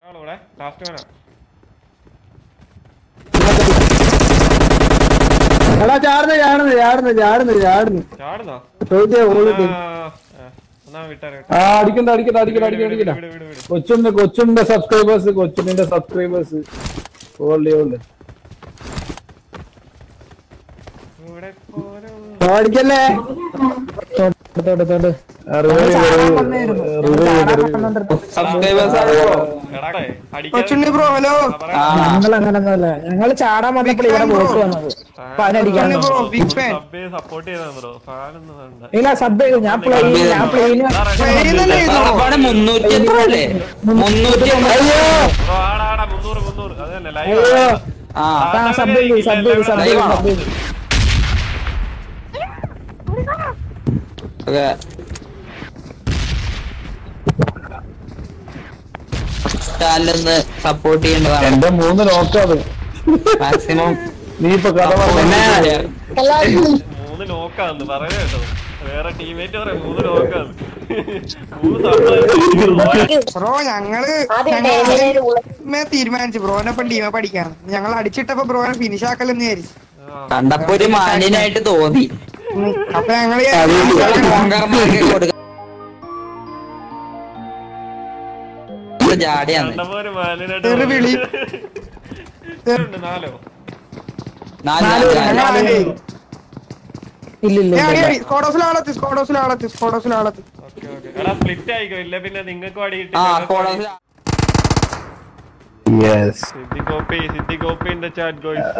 ഇവിടെ ലാസ്റ്റ് വേണം എടാ ചാടുന്നു ചാടുന്നു ചാടുന്നു ചാടുന്നു ചാടുന്നു ചാടുന്നോ ചോദിച്ചേ ഓളിട്ട് ആ, ആ, എന്നാ വിട്ടാരെ ആ അടിക്കണ്ട അടിക്കണ്ട അടിക്കണ്ട അടിക്കണ്ട അടിക്കണ്ട വിട് വിട് വിട് കൊച്ചുണ്ട് കൊച്ചുണ്ട് സബ്സ്ക്രൈബേഴ്സ് കൊച്ചുണ്ണിന്റെ സബ്സ്ക്രൈബേഴ്സ് ഓൾഡ് ഓൾഡ് ഇവിടെ പോരും അടിക്കല്ലേ തൊട്ട് തൊട്ട് എടാ കൊച്ചുണ്ണി ബ്രോ ഹലോ ഞങ്ങൾ അങ്ങനൊന്നുമല്ല ഞങ്ങൾ ചാടാൻ വന്നപ്പോൾ ഇവിടെ ബോസ് വന്നത് അപ്പൊ അതിനടിക്കാൻ ബ്രോ ബിഗ് ഫാൻ സബ്ബേ സപ്പോർട്ട് ചെയ്താ ബ്രോ ഫാനൊന്നും വേണ്ട ഇല്ല സബ് ചെയ്തു ഞാൻ പ്ലേ ഞാൻ പ്ലെയിന് അവിടെ മുന്നൂറ്റി എത്ര അല്ലേ മുന്നൂറ്റി അയ്യോ ബ്രോ ആടാ ആടാ മുന്നൂറ് മുന്നൂറ് അത് തന്നെ ലൈവ് അയ്യോ ആ ആ സബ് ചെയ്തു സബ് ചെയ്തു സബ് ചെയ്തു സബ് ചെയ്തു ഓക്കെ ചാനലൊന്ന് സപ്പോർട്ട് ചെയ്യേണ്ടതാണ് എന്റെ മൂന്ന് നോക്കാത് മാക്സിമം നീ ഇപ്പൊ കഥ പിന്നെ പറഞ്ഞു മൂന്ന് നോക്കാന്ന് പറയുന്നത് കേട്ടോ വേറെ ടീമേറ്റ് പറയാം മൂന്ന് നോക്കാന്ന് മൂന്ന് സംഭവം ബ്രോ ഞങ്ങള് ഞങ്ങള് തീരുമാനിച്ചു ബ്രോനൊപ്പം ടീമെ പഠിക്കാൻ ഞങ്ങൾ അടിച്ചിട്ടപ്പോ ബ്രോനെ ഫിനിഷ് ആക്കലെന്ന് വിചാരിച്ചു കണ്ടപ്പോ ഒരു മാന്യനായിട്ട് തോന്നി ഉം. അപ്പൊ ഞങ്ങള് കോങ്കർമാർക്ക് കൊടുക്ക ജാടിയാന്ന് കണ്ടപ്പോര് മാലിനായിട്ട് തെറി വിളി ഉണ്ട് നാലോ നാല് നാല് നാല് ഞങ്ങൾ നാല്. ആദ്യം ഇല്ല ഇല്ല ഏ, അടി, ഇല്ല അടി. സ്കോഡോസിൽ ആളെത്തി സ്കോഡോസിൽ ആളെത്തി സ്കോഡോസിൽ ആളെത്തി ഓക്കെ ഓക്കെ എടാ സ്പ്ലിറ്റ് ആയിക്കോ ഇല്ല പിന്നെ നിങ്ങൾക്കും അടി കിട്ടി ആ ഞങ്ങൾക്കും കോടതി അടി. Yes Siddhi copy Siddhi copy in the chat guys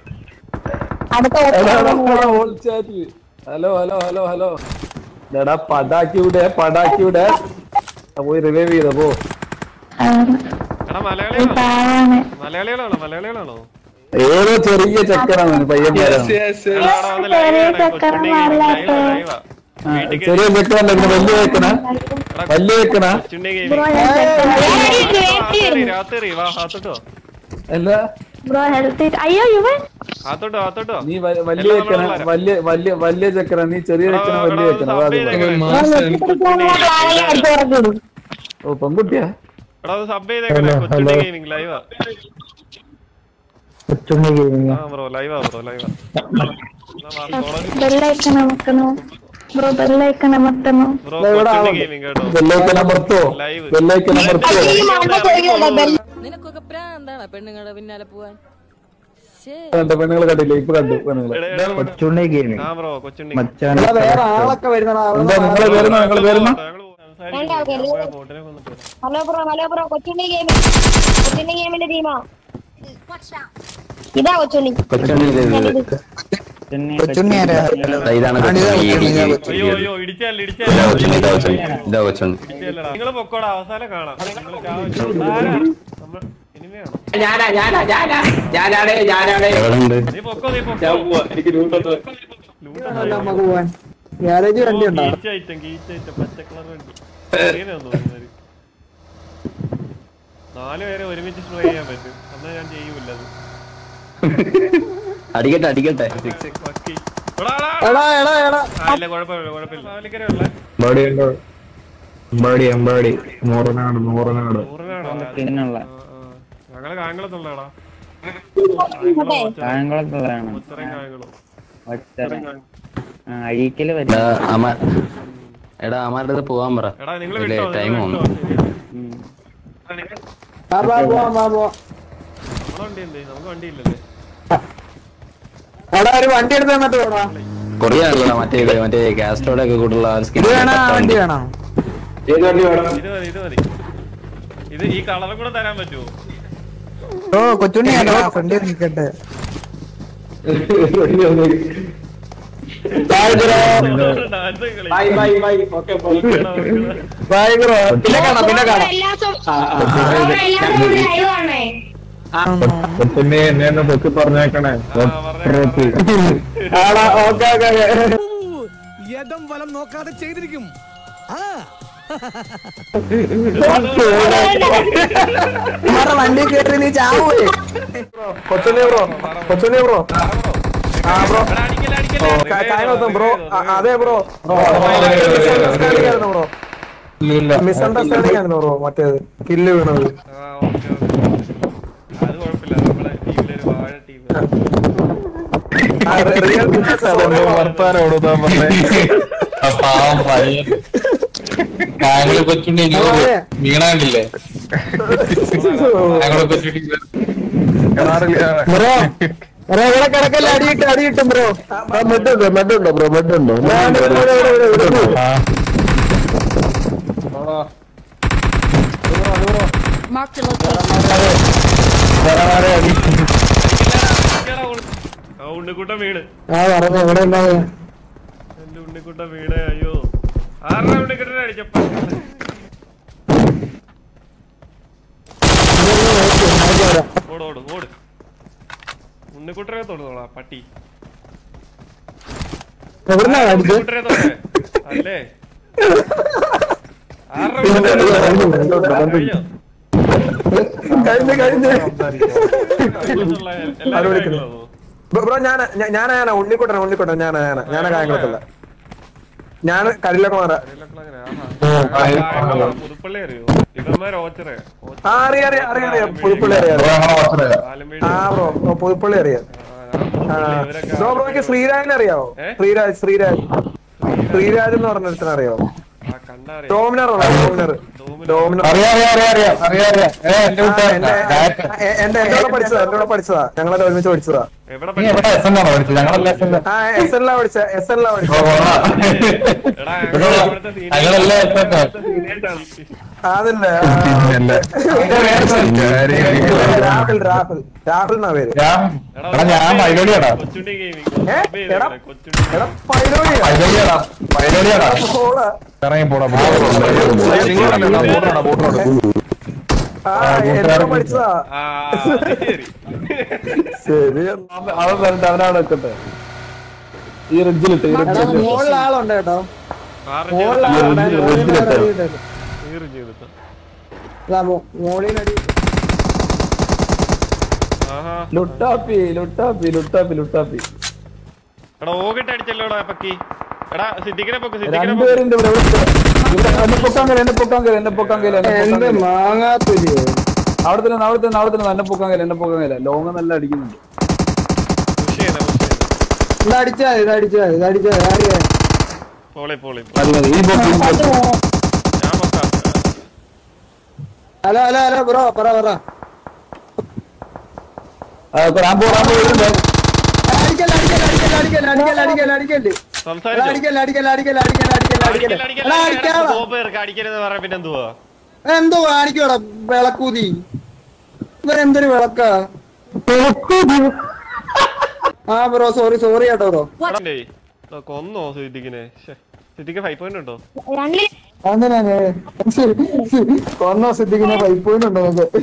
hello hello hello hello എടാ പടാക്കിയുടെ പടാക്കിയുടെ പോയി റിവൈവ് ചെയ്ത പോ എടാ മലയാളികളാണോ മലയാളികളാണോ മലയാളികളാണോ ഏതോ ചെറിയ ചെക്കനാണ് പയ്യന്മാരാണ് എടാ, എടാ, ഒന്ന് live ചെയ്യണേ. കൊച്ചുണ്ണി gaming live ആ, live ആ. വീട്ടിൽ ചെറിയ ചെക്കനല്ല പിന്നെ വലിയ ചെക്കന എടാ, വലിയ ചെക്കന കൊച്ചുണ്ണി gaming. രാത്രി രാത്രി വാ ഹാത്തോട്ടോ അല്ല ബ്രോ ഹെൽത്ത് അയ്യോ ഇവൻ ഹാത്തോട്ടോ ഹാത്തോട്ടോ നീ വ- വലിയ എല്ലാം ചെക്കന നമ്മളെ വലിയ വലിയ വലിയ ചെക്കന നീ ചെറിയ ചെക്കന വലിയ ചെക്കന വാ, അത് വാ. ഓ പെൺകുട്ടിയാ എടാ അത് സബ് ചെയ്തേക്കണേ കൊച്ചുണ്ണി ഗെയിമിംഗ് ലൈവാ ആ ബ്രോ ലൈവാ ബ്രോ ലൈവാ ബെല്ലൈക്കൺ അമർത്തണോ ബ്രോ ബെല്ലൈക്കൺ അമർത്തണോ ബ്രോ കൊച്ചുണ്ണി ഗെയിമിംഗ് കേട്ടോ വെള്ളേക്കന മർത്തോ ലൈവ് വെള്ളേക്കന മർത്തോ നിനക്കൊക്കെ പ്രാന്താണ് പെണ്ണുങ്ങളുടെ പിന്നാലെ പോവാൻ കണ്ട പെണ്ണുങ്ങൾ കണ്ടില്ലേ ഇപ്പൊ കണ്ടു പെണ്ണുങ്ങളെ എടാ, എടാ, കൊച്ചുണ്ണി ഗെയിമിംഗ് ആ ബ്രോ കൊച്ചുണ്ണി വേറെ ആളൊക്കെ വരുന്നടാ എന്താ നിങ്ങള് വരുന്ന നിങ്ങൾ വരുന്ന ഞങ്ങള് സംസാരിക്കും. ഞാൻ പോയ ബോട്ടിനെ കൊന്നിട്ട് വരാം. Hello bro hello bro Kochunni gaming Kochunni ഗെയിമിന്റെ ടീമാ ഇതാ കൊച്ചുണ്ണി കൊച്ചുണ്ണി ആരാ ഇതാണ് അയ്യോ അയ്യോ ഇടിച്ചല്ല ഇടിച്ചല്ല കൊച്ചുണ്ട് നിങ്ങൾ പൊക്കോടാ അവസാനം കാണാം നിങ്ങള് ചാവ- ആരാ? നമ്മ- ഇനിമയാണോ? എവിടെയുണ്ട് നീ പൊക്കോ നീ പൊക്കോ നമുക്ക് പോവാൻ ഗ്യാരേജ് വണ്ടി ഉണ്ടോ കീച്ച് ഐറ്റം കീച്ച് ഐറ്റം പച്ച കളർ വണ്ടി ഇങ്ങനെയാന്ന് തോന്നുന്നത് നാല് പേരെ ഒരുമിച്ച് സ്പ്രേ ചെയ്യാൻ പറ്റും എന്നാ ഞാൻ ചെയ്യൂല അത് അടിക്കട്ടെ അടിക്കട്ടെ വക്കി. എടാ, എടാ. എടാ എടാ എടാ ആ, ഇല്ല കുഴപ്പമില്ല കുഴപ്പമില്ല പാലിക്കരയുള്ള ബോഡി ഉണ്ടോ ബോഡി എമ്പാടി നൂറനാട് നൂറനാട് നൂറിനാണോ പിന്നുള്ള ഞങ്ങള് കായംകുളത്തുള്ളടാ കായംകുളത്തുള്ളതാണ് ഉത്തരം കായംകുളം അഴീക്കല് എടാ, വരും അമ എടാ അമാരുടെ അടുത്ത് പോവാൻ പറ എടാ നിങ്ങൾ ഇല്ലേ, വിട്ടോ time നിങ്ങൾ വന്നു. വിട്ടോ ആ, വാ, വാ, വാ, വാ. നമ്മളെ വണ്ടി ഉണ്ട് നമുക്ക് വണ്ടി ഇല്ലല്ലേ എടാ ഒരു വണ്ടി എടുത്ത് തന്നിട്ട് പോടാ കൊറിയാണല്ലോ മറ്റേ ഇത് മറ്റേ കാസ്ട്രോടെ ഒക്കെ കൂടുതലുള്ള സ്കിൻ ഇത് വേണോ ആ വണ്ടി വേണോ ഏത് വണ്ടി വേണം ഇത് മതി ഇത് മതി ഇത് ഈ കളറും കൂടെ തരാൻ പറ്റുമോ ഓ കൊച്ചുണ്ണി ആരാ ഫ്രണ്ടിൽ നിൽക്കട്ടെ ഡാൻസ് കളി. നോക്കടാ, നോക്കടാ. ബൈ ബ്രോ പിന്നെ കാണാം പിന്നെ കാണാം പിന്നെ എന്നെ ഒന്ന് പൊക്കി പറഞ്ഞേക്കണേ ആ, പറഞ്ഞേക്കാം. ആടാ ഓക്കെ ഓക്കെ ഇടം വലം നോക്കാതെ ചെയ്തിരിക്കും ആ വണ്ടി കയറി നീ ചാവൂലേ കൊച്ചുണ്ണി ബ്രോ കൊച്ചുണ്ണി ബ്രോ ആ ബ്രോ എടാ, അടിക്കല്ലേ, അടിക്കല്ലേ. കായകത്തും ബ്രോ ആ, അതെ ബ്രോ ബ്രോ മിസ്അണ്ടർസ്റ്റാൻഡിംഗ് ആണ് ബ്രോ മറ്റേത് കില്ല് വീണത് ആ ഓക്കെ ഓക്കെ അത് കുഴപ്പമില്ല നമ്മുടെ ടീമിലൊരു വാഴ ടീം റിയൽ വർത്താനോട് പാവം പയ്യൻ താങ്കളെ കൊച്ചുണ്ടി വീണാണ്ടില്ലേ താങ്കളെ കൊച്ചുണ്ടി ബ്രോ ബ്രോ ഇവിടെ കിടക്കല്ല അടിയിട്ട് അടിയിട്ടും ബ്രോ മെഡ് ഉണ്ടോ മെഡ് ഉണ്ടോ ബ്രോ മെഡ് ഉണ്ടോ Mark the location. ആ ഉണ്ണിക്കുട്ടൻ വീണ് ആ പറഞ്ഞു ഇവിടെ ഉണ്ടാകും എന്റെ ഉണ്ണിക്കുട്ടൻ വീണേ അയ്യോ ആരുടെ ഉണ്ണിക്കുട്ടനെ അടിച്ചപ്പ ഓട് ഓട് ഓട് ഉണ്ണിക്കുട്ടനെ തൊടുന്നോളാ പട്ടി എവിടുന്നാ അടിച്ചത് ഉണ്ണിക്കുട്ടനെ തൊടേ അല്ലേ ആരുടെ ഉണ്ണിക്കുട്ടനെ തൊടേ? കഴിഞ്ഞോ? കഴിഞ്ഞ് കഴിഞ്ഞ് കഴിഞ്ഞിട്ടുള്ള എല്ലാവരും കഴിഞ്ഞോ? ബ്രോ ഞാൻ ഞാനാണ് ഉണ്ണിക്കുട്ടൻ ഉണ്ണിക്കുട്ടൻ ഞാനാ ഞാനാ ഞാനാ കായംകുളത്തുള്ള ഞാൻ കരിലക്കുമാറ പുതുപ്പള്ളി അറിയോ ഇവന്മാർ ഓച്ചറ ആ അറിയാം അറിയാം അറിയാം അറിയാം പുതുപ്പള്ളി അറിയാം ആ ബ്രോ ഓ, പുതുപ്പള്ളി അറിയാം ആ ബ്രോ ബ്രോക്ക് ശ്രീരാജിനെ അറിയാവോ ഏ? ശ്രീരാജ് ശ്രീരാജ് ശ്രീരാജ് എന്ന് പറഞ്ഞ ഒരുത്തനെ അറിയാവോ കണ്ടറിയാം ഡോമിനർ ഉള്ള ഡോമിനർ ഡോമിനർ അറിയാം അറിയാം അറിയാം അറിയാം അറിയാം അറിയാം ഏ എന്റെ ആ, കുട്ടാ എന്റെ എ- എന്റെ എന്റെ കൂടെ പഠിച്ചതാ എന്റെ കൂടെ പഠിച്ചതാ ഞങ്ങളത് ഒരുമിച്ച് പഠിച്ചതാ എവിടെ നീ എവിടെ എസ് എന്നാണോ പഠിച്ചത് ഞങ്ങളെല്ലാം എസ് എന്നാ ആ എസ് എല്ലാം പഠിച്ച എസ് എല്ലാം പഠിച്ച എടാ ഇവിടുത്തെ senior- ഞങ്ങളെല്ലാം എസ് എന്നാ അതല്ലേ രാഹുൽ രാഹുൽ രാഹുൽ എന്നാ പേര് എടാ ഞാൻ പൈലോടിയാടാ കൊച്ചുണ്ടി ഗെയിമിംഗ് ഏ? എടാ. കൊച്ചുണ്ടി എടാ പൈലോടിയാ പൈലോടിയാടാ പൈലോടിയാടാ പോടാ. ഇറങ്ങി പോടാ ആ എന്നോട് പഠിച്ചതാ ആ അത് ശരി ശരി അവൻ വരട്ടെ അവനാണ് വെക്കട്ടെ ഈ റിഡ്ജിലിട്ട് ഈ റിഡ്ജിലിട്ട് മുകളിൽ ആളുണ്ട് കേട്ടോ ആറ് മുകളിൽ ചെയ്തിട്ട് ആളുണ്ട് റിഡ്ജിലിട്ട് ഈറ് ചെയ്തിട്ട് മുകളിൽ അടി ആഹാ ലുട്ടാപ്പി ലുട്ടാപ്പി ലുട്ടാപ്പി ലുട്ടാപ്പി എടാ ഓകിട്ട് അടിച്ചല്ലോടാ പക്കി എടാ സിദ്ദിഖിനെ പൊക്ക് സിദ്ദിഖിനെ പൊക്ക് രണ്ടുപേരുണ്ട് ഇവിടെ ഇവിടെ ഇവിടെ എന്നെ പൊക്കാൻ കഴിയില്ല എന്നെ പൊക്കാൻ കഴിയില്ല എന്നെ പൊക്കാൻ കഴിയില്ല എന്നെ പൊക്കാൻ എന്ത് കഴിയില്ല. മാങ്ങാത്തുരി അവിടെ തന്നെ അവിടെ തന്നെ അവിടെ തന്നെ എന്നെ പൊക്കാൻ കഴിയില്ല എന്നെ പൊക്കാൻ കഴിയില്ല ലോങ് നല്ല അടിക്കുന്നുണ്ട് പുഷ് ചെയ്യണേ പുഷ് ചെയ്യണേ ഇത് അടിച്ചാ ഇത് അടിച്ചാ ഇത് അടിച്ചാ ആര് പോളി പോളി നല്ലത് ഈ പൊക്ക് ഈ പൊക്ക്. ഞാൻ പൊക്കാം ഹലോ ഹലോ ഹലോ ബ്രോ പറ പറ ആ, ഇപ്പൊ റാംബോ റാംബോ വരുന്നുണ്ട്. അടിക്കല്ല അടിക്കല്ല അടിക്കല്ല അടിക്കല്ല അടിക്കല്ല അടിക്കല്ല അടിക്കല്ലേ സംസാരിച്ചോ അടിക്കല്ല അടിക്കല്ല അടിക്കല്ല അടിക്കല്ല അടിക്കല്ല അടിക്കല്, അടിക്കല്ല അടിക്കല്, എടാ അടിക്കല്. അടിക്കാവാ കോപ്പ് ഇറക്ക്, അടിക്കരുത് പറയാൻ പിന്നെ എന്തുവാ എന്തോ കാണിക്കോടാ വിളക്കൂതി ഇവരെന്തൊരു വിളക്കാ ആ ബ്രോ സോറി സോറി കേട്ടോ ബ്രോ എടേ, ഇതാ കൊന്നോ സിദ്ദിഖിനെ ശ്ശെ. സിദ്ദിഖ് ഫൈവ് പോയിന്റ് ഉണ്ടോ രണ്ടിൽ അങ്ങനെ കൊന്നോ സിദ്ധിക്കുന്ന പൈപ്പ് പോയിന്റ് ഉണ്ടോ നമുക്ക്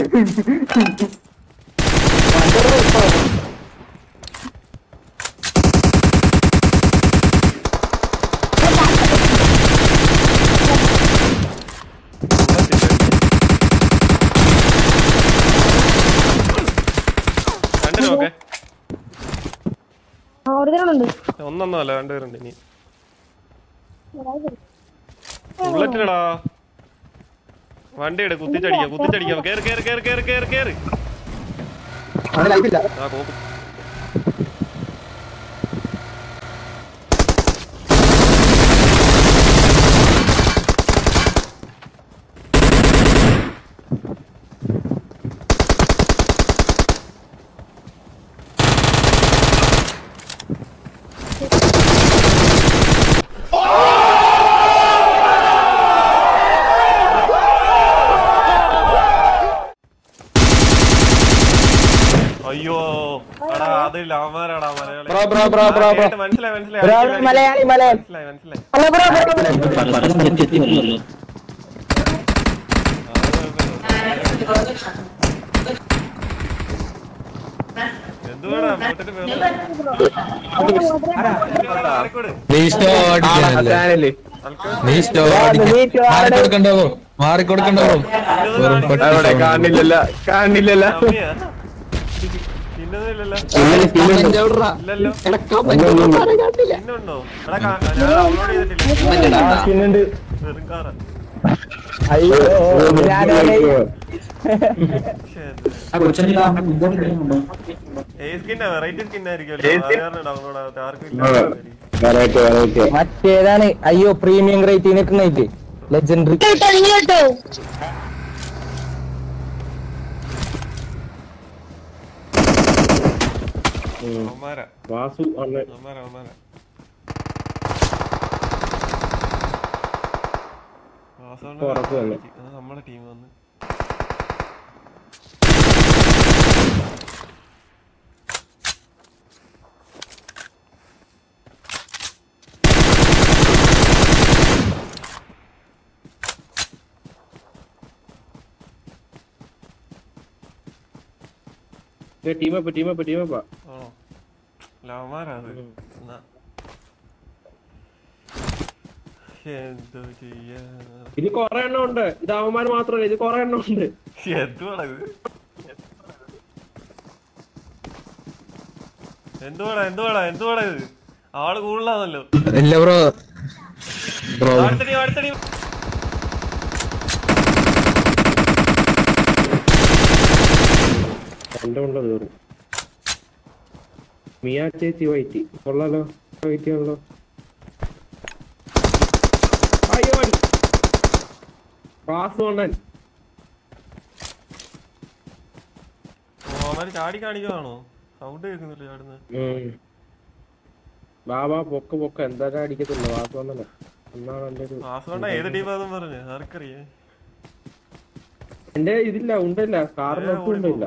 രണ്ടിനും ഓക്കെ ഒരുതരമുണ്ട് ഒന്നൊന്നും അല്ല രണ്ടുപേരുണ്ട് ഇനി ബുള്ളറ്റിനടാ വണ്ടി എടു കുത്തിച്ചടിക്കാം കുത്തിച്ചടിക്കാം കേറ് കേറ് കേറ് കേറ് കേറ് കേറ് അവന് ലൈഫില്ല ആ കോപ്പ് അയ്യോ എടാ അതില്ല അവന്മാരാടാ Malayali bro bro bro bro bro കേട്ട് മനസ്സിലായി മനസ്സിലായി ഒരാള് മലയാളി മലയാളി മനസ്സിലായി മനസ്സിലായി അല്ല ബ്രോ ബ്രോ എന്തുവാടാ പോട്ടിട്ട് ആരെക്കൂടെ നീ സ്റ്റോ അടിക്കാനല്ലേ ചാനല് നീ സ്റ്റോ മാറിക്കൊടുക്കണ്ടാവോ മാറിക്കൊടുക്കണ്ടാവോ വെറും പട്ടി അവിടെ കാണില്ലല്ല കാണില്ലല്ല അമ്മിയാ തിന്നുന്നില്ലല്ലോ ഇല്ലല്ലോ പിന്നുണ്ടോ എടാ കാ- ഞാൻ ഡൗൺലോഡ് ചെയ്തിട്ടില്ല പിന്നുണ്ട് വെറും കാറാ അയ്യോ ഞാനേ ഏ സ്കിന്നാ വെറൈറ്റി സ്കിൻ ആയിരിക്കുമല്ലോ ഡൗൺലോഡ് ആവാത്ത ആർക്കും ഇല്ല മറ്റേതാണ് അയ്യോ പ്രീമിയം റേറ്റിംഗ് നിൽക്കുന്നേറ്റ് ലെജൻഡറി അവന്മാരാ വാസു അണ്ണൻ അവന്മാരാ അവന്മാരാ വാസവണ്ണ ഉറപ്പ് തന്നെ. അത് നമ്മുടെ ടീം വന്ന് ടീമപ്പ് ടീമപ്പ് ടീമപ്പാ ആണോ അല്ല അവന്മാരാ അത് എന്നാ. എന്തോ ചെയ്യാ ഇത് കൊറേ എണ്ണം ഉണ്ട് ഇത് അവന്മാര് മാത്രമല്ല ഇത് കൊറേ എണ്ണം ഉണ്ട് എന്തുവാടാ ഇത് എന്തുവാടാ എന്തുവാടാ എന്തുവാടാ ഇത് ആള് കൂടുതലാണല്ലോ ഇല്ല ബ്രോ ബ്രോ അടുത്ത ടീം അടുത്ത ടീം എന്റെ ഉണ്ട് തീർന്നു മിയ ചേച്ചി വൈറ്റി കൊള്ളാലോ വൈറ്റി ആണല്ലോ അയ്യോ അടി. പാസ് കൊണ്ടൻ അവന്മാര് ചാടി കാണിക്കുവാണോ സൗണ്ട് കേൾക്കുന്നില്ല ചാടുന്നത് ബാബാ പൊക്ക് പൊക്ക് എന്തായാലും അടിക്കത്തില്ല വാസ് കൊണ്ടല്ലേ എന്നാണ് എന്റെ ഒരു വാസുകൊണ്ട ഏത് ടീമാന്നും പറഞ്ഞു ആർക്കറിയേ എന്റെ ഇതില്ല ഉണ്ടല്ല കാറിന് ഒട്ടും ഉണ്ടില്ല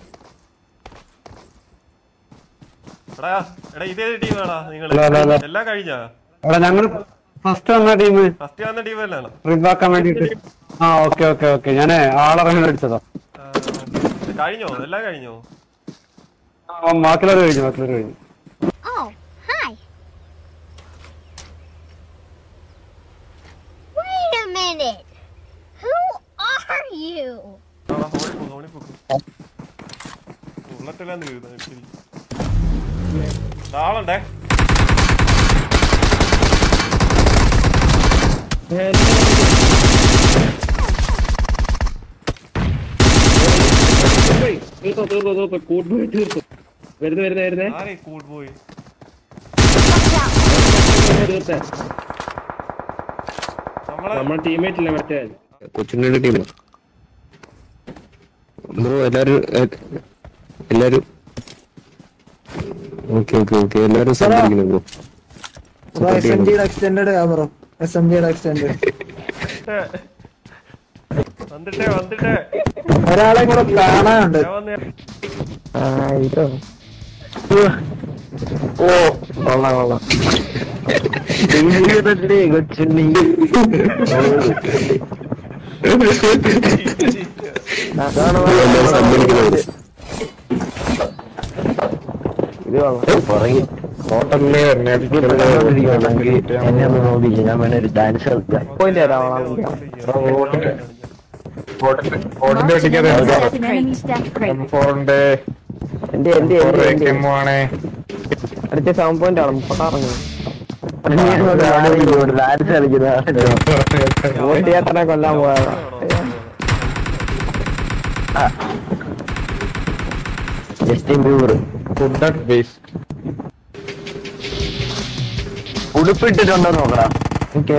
എടാ എടാ ഇതേത് ടീമാടാ നിങ്ങള് അല്ല, അല്ല, അല്ല. എല്ലാം കഴിഞ്ഞാ എടാ ഞങ്ങൾ ഫസ്റ്റ് വന്ന ടീം ഫസ്റ്റ് വന്ന ടീം അല്ലാണ് റിവാക്കാൻ വേണ്ടിട്ട് ആ ഓക്കെ ഓക്കെ ഓക്കെ ഞാനേ ആളറങ്ങി അടിച്ചതാ കഴിഞ്ഞോ എല്ലാം കഴിഞ്ഞോ ആ ബാക്കിയുള്ളവർ കഴിഞ്ഞു ബാക്കിയുള്ളവർ കഴിഞ്ഞു Oh, hi. Wait a minute. Who are you? ഉള്ളത്തെല്ലാം ശരി ആളുണ്ടേ തീർത്തോ തീർത്തോ തീർത്തോ കൂട്ടുപോയി തീർത്തോ വരുന്നേ വരുന്നേ വരുന്നേ ആരെ കൂൾ പോയി തീർത്തേ നമ്മളെ നമ്മളെ ടീമേറ്റ് ഇല്ല മറ്റേ കൊച്ചിൻ്റെ ടീം ബ്രോ എല്ലാരും എ- എല്ലാരും ഓക്കെ ഓക്കെ ഓക്കെ എല്ലാരും സംസാരിക്കുന്നു ബ്രോ എസ് എം ജിയുടെ എക്സ്റ്റെൻഡ് ബ്രോ എസ് എം ജിയുടെ എക്സ്റ്റെൻഡ് വന്നിട്ടേ വന്നിട്ടേ ഒരാളെ കൂടെ കാണാനുണ്ട് ഞാൻ വന്നേ ഓ കൊള്ളാം കൊള്ളാം കൊച്ചുണ്ണി എല്ലാരും സമ്മതിക്കുന്നത് ഇത് കൊള്ളാം പുറകെ ഹോട്ടലിലെ എന്നെ ഒന്ന് നോക്കിച്ചു ഞാൻ വേണേ ഒരു ഡാൻസ് കളിക്കാം എന്റെ എന്റെ അടുത്ത സെവൻ പോയിന്റ് ആണ് മുപ്പത്താറങ്ങ് ഡാൻസ് കളിക്കുന്ന ഓട്ടിയാത്തനെ കൊല്ലാൻ പോയതാ ജസ്റ്റിൻ ബീവർ ഫുഡ് ബേസ് ഉടുപ്പിട്ടിട്ടുണ്ടോ നോക്കടാ ഓക്കെ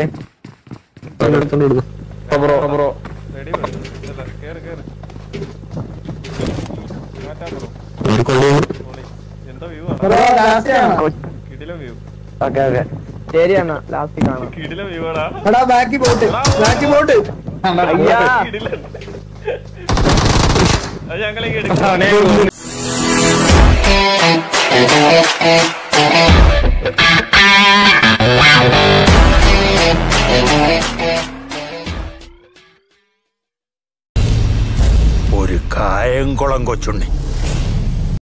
ബ്രോ ബ്രോ റെഡി കേറ് കേറ് മാറ്റാൻ ബ്രോ പൊളി. എന്തോ വ്യൂ ആണ് കിടിലം വ്യൂ ഓക്കെ ഓക്കെ ശരിയാണ് ലാസ്റ്റ് കാണാം കിടിലം വ്യൂ ആടാ എടാ ബാക്കി പോട്ട് ബാക്കി പോട്ട് അയ്യാ കിടിലം അത് ഞങ്ങളേക്ക് എടുക്കാം ഒരു കായംകുളം കൊച്ചുണ്ണി